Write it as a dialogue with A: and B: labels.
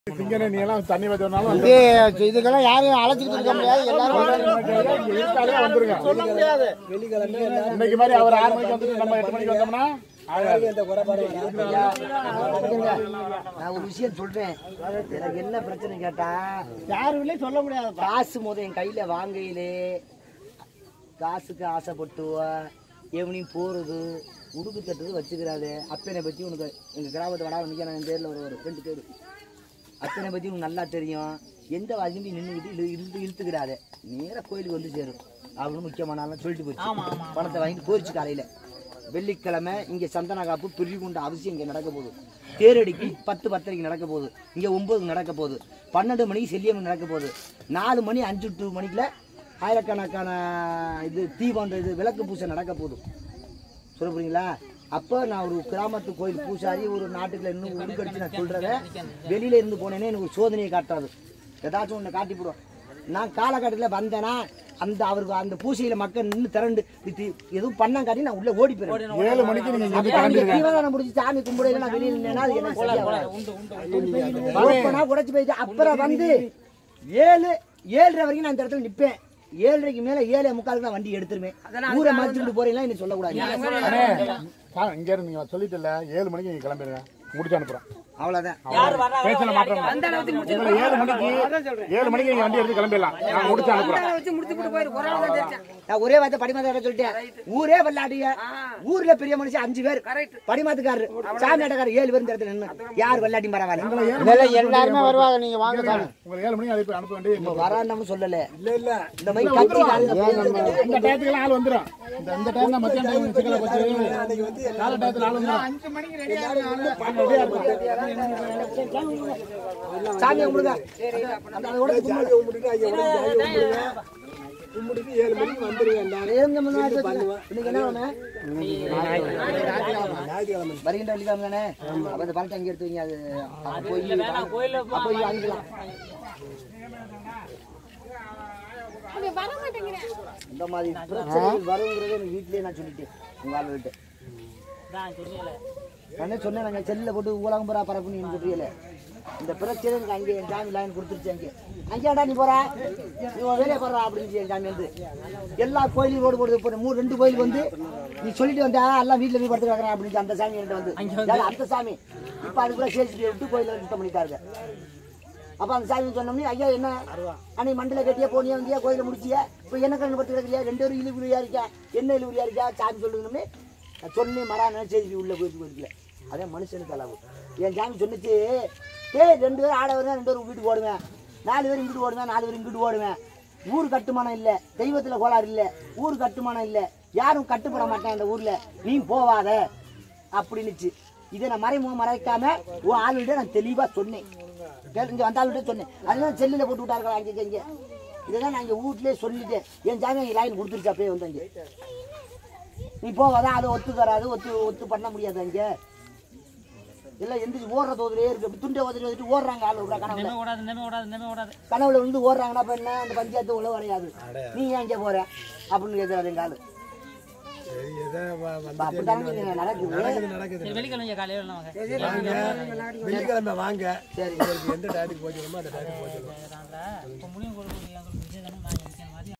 A: திங்கனே நீ எல்லாம் தண்ணி வச்சனாலும்
B: இது இதுக்கெல்லாம் யாரையும் அழைச்சிட்டு இருக்க முடியாது எல்லாரும்
A: இருக்காலே வந்துருங்க
B: சொல்ல முடியாது
A: இன்னைக்கு மாதிரி அவர் ஆறு மணிக்கு வந்துட்டு நம்ம எட்டு மணிக்கு வந்தோம்னா
C: நான் ஒரு விஷயம் சொல்றேன் எனக்கு என்ன பிரச்சனை கேட்டா
B: யாருமே சொல்ல முடியாது
C: காசு முத என் கையில வாங்கையிலே காசுக்கு ஆசைப்பட்டு எவனையும் போறது உடுக்கு தட்டுறது வச்சுக்கிறாரு அப்பனை பத்தி உனக்கு எங்க கிராமத்து வடா நிக்க என் பேர்ல ஒரு ஒரு ரெண்டு பேர் அப்பனை பத்தி உனக்கு நல்லா தெரியும் எந்த வாசியும் நின்றுக்கிட்டு இழு இழுத்து இழுத்துக்கிறாரு நேரா கோயிலுக்கு வந்து சேரும் அவனும் முக்கியமான ஆளா சொல்லிட்டு போச்சு பணத்தை வாங்கிட்டு போயிடுச்சு காலையில வெள்ளிக்கிழமை இங்க சந்தன காப்பு பிரிவுண்ட அவசியம் இங்க நடக்க போகுது தேரடிக்கு பத்து பத்தரைக்கு நடக்க போகுது இங்க ஒன்பதுக்கு நடக்க போகுது பன்னெண்டு மணிக்கு செல்லியம் நடக்க போகுது நாலு மணி அஞ்சு டு மணிக்குள்ள ஆயிரக்கணக்கான இது தீபம் இது விளக்கு பூசை நடக்க போகுது சொல்ல போறீங்களா அப்போ நான் ஒரு கிராமத்து கோயில் பூசாரி ஒரு நாட்டுக்குள்ள இன்னும் உடுக்கடிச்சு நான் சொல்றத வெளியில இருந்து போனேனே எனக்கு ஒரு சோதனையை காட்டாது ஏதாச்சும் ஒன்று காட்டி போடுவோம் நான் காலகட்டத்தில் வந்தேன்னா அந்த அவருக்கு அந்த பூசையில மக்கள் நின்று திரண்டு இது எதுவும் பண்ண காட்டி நான் உள்ள ஓடி போயிடுவேன்
A: ஏழு மணிக்கு நீங்க இங்க
C: அப்ப அங்க தீவனம் முடிச்சு சாமி கும்பிடையில நான் வெளியில நின்னா அது எனக்கு சரியா வராது. ஓப்பனா உடைச்சு போயிட்டு அப்புறம் வந்து ஏழு ஏழரை வரைக்கும் நான் இந்த இடத்துல நிப்பேன் ஏழரைக்கு மேல ஏழே முக்காலுக்கு நான் வண்டி எடுத்துருவேன் ஊரை மாத்திட்டு போறீங்களா என்ன சொல்லக்கூடாது
A: அண்ணே, சா- இங்க இருந்து நீங்க சொல்லிட்டு ஏழு மணிக்கு நீங்க கிளம்பிடுங்க முடிச்சு அனுப்புறேன்
C: அவ்வளவுதான்
A: பேசல மாற்றம் உங்களை ஏழு மணிக்கு ஏழு மணிக்கு நீங்க வண்டி எடுத்து கிளம்பிடலாம் நான் முடிச்சு அனுப்புறேன்
C: நான் ஒரே வார்த்தை படிமாத்தார சொல்லிட்டேன் ஊரே விளையாடிய ஊர்ல பெரிய மனுஷன் அஞ்சு பேர் படிமாத்துக்காரரு சாமி ஆட்டக்காரர் ஏழு பேர் இந்த இடத்துல நின்னு யார் விளையாட்டி பரவாயில்ல
B: இதெல்லாம் எல்லாருமே வருவாங்க நீங்க வாங்க சாமி
A: உங்களை ஏழு மணிக்கு அனுப்பி அனுப்ப வேண்டிய
C: இப்ப வரான்னு சொல்லல இல்ல இல்ல இந்த மாதிரி கட்சி
A: இந்த டயத்துக்கு ஆள் வந்துடும் இந்த இந்த டைம் தான் மத்தியான டைம் சிக்கல வச்சு கால டயத்துல ஆள் வந்துடும்
C: சாமி கும்பிடுங்க அந்த அதை உடைச்சு கும்பிடுங்க ஏழுங்க முன்னாடி இன்னைக்கு என்ன வேணும்? வருகின்ற வெள்ளிக்கிழமை தானே அப்ப அந்த பணத்தை அங்கே எடுத்து வைங்க அது அது போய் அப்ப போய் வாங்கிக்கலாம் இந்த மாதிரி பிரச்சனைகள் வருங்கிறத எனக்கு வீட்லயே நான் சொல்லிட்டேன் உங்க ஆள் விட்டு நானே சொன்னேன் நாங்கள் செல்லில் போட்டு உலகம் பூரா பரப்புன்னு சொல்றீங்களே இந்த பிரச்சனை எனக்கு அங்கே என் சாமி லைன் கொடுத்துருச்சு அங்கே அங்கேடா நீ போற நீ உன் வேலையை போடுறா அப்படின்னு என் சாமி வந்து எல்லா கோயிலையும் ரோடு போடுது இப்போ மூணு ரெண்டு கோயிலுக்கு வந்து நீ சொல்லிட்டு வந்தா எல்லாம் வீட்டில் போய் படுத்து கிடக்குறேன் அப்படின்னு அந்த சாமி என்கிட்ட வந்து ஏன்னா, அந்த சாமி இப்போ அதுக்குள்ள சேர்த்து விட்டு கோயிலில் சுத்தம் பண்ணிட்டாருங்க அப்போ அந்த சாமி சொன்னோம்னே ஐயா என்ன அன்னைக்கு மண்டல கட்டியா போனியா வந்தியா கோயிலை முடிச்சியா இப்போ என்ன கண்ணு படுத்து கிடக்கலையா ரெண்டு பேரும் இழுபுரியா இருக்கா என்ன இழுபுரியா இருக்கா சாமி சொல்லுங்கன்னு நான் சொன்னேன் மரா நினைச்சு உள்ள போயிட்டு போயிருக்கல அதே மனுஷனுக்கு அளவு என் சாமி சொன்னுச்சு டேய் ரெண்டு பேரும் ஆட வருவேன் ரெண்டு பேரும் வீட்டுக்கு ஓடுவேன் நாலு பேர் இங்கிட்டு ஓடுவேன் நாலு பேர் இங்கிட்டு ஓடுவேன் ஊர் கட்டுமானம் இல்லை தெய்வத்தில் கோளாறு இல்லை ஊர் கட்டுமானம் இல்லை யாரும் கட்டுப்பட மாட்டேன் அந்த ஊரில் நீ போவாத அப்படின்னுச்சு இதை நான் மறைமுகம் மறைக்காம உன் ஆளுகிட்ட நான் தெளிவாக சொன்னேன் கேளு, இங்க வந்த ஆளுகிட்ட சொன்னேன் அதெல்லாம் செல்லில் போட்டு விட்டார்கள் அங்கே இங்கே இதெல்லாம் நான் இங்கே வீட்லயே சொல்லிட்டேன் என் ஜாமி அங்கே லைன் கொடுத்துருச்சு அப்பயே வந்து அங்கே நீ போவாதான் அது ஒத்து தராது ஒத்து ஒத்து பண்ண முடியாது அங்கே எல்லாம் எந்திரிச்சு ஓடுற தோதுலயே இருக்கு அப்படி துண்டை உதறி வச்சுட்டு ஓடுறாங்க ஆளு விட்றா கனவுல
D: ஓடாது நெமே ஓடாது நெமே ஓடாது
C: கனவுல விழுந்து ஓடுறாங்கன்னா அப்ப என்ன அந்த பஞ்சாயத்து உள்ள வரையாது நீ ஏன் இங்கே போற அப்படின்னு கேட்கறாரு எங்க ஆளு அப்ப அப்படித்தானே இங்க நடக்குது
D: சரி வெள்ளிக்கிழமை காலையில் வாங்க
E: வெள்ளிக்கிழமை வாங்க
C: சரி
E: உங்களுக்கு எந்த டயத்துக்கு போச்சுக்கணுமோ அந்த டயத்துக்கு போச்சுக்கணும்
D: இப்போ முடியும் கொடுக்க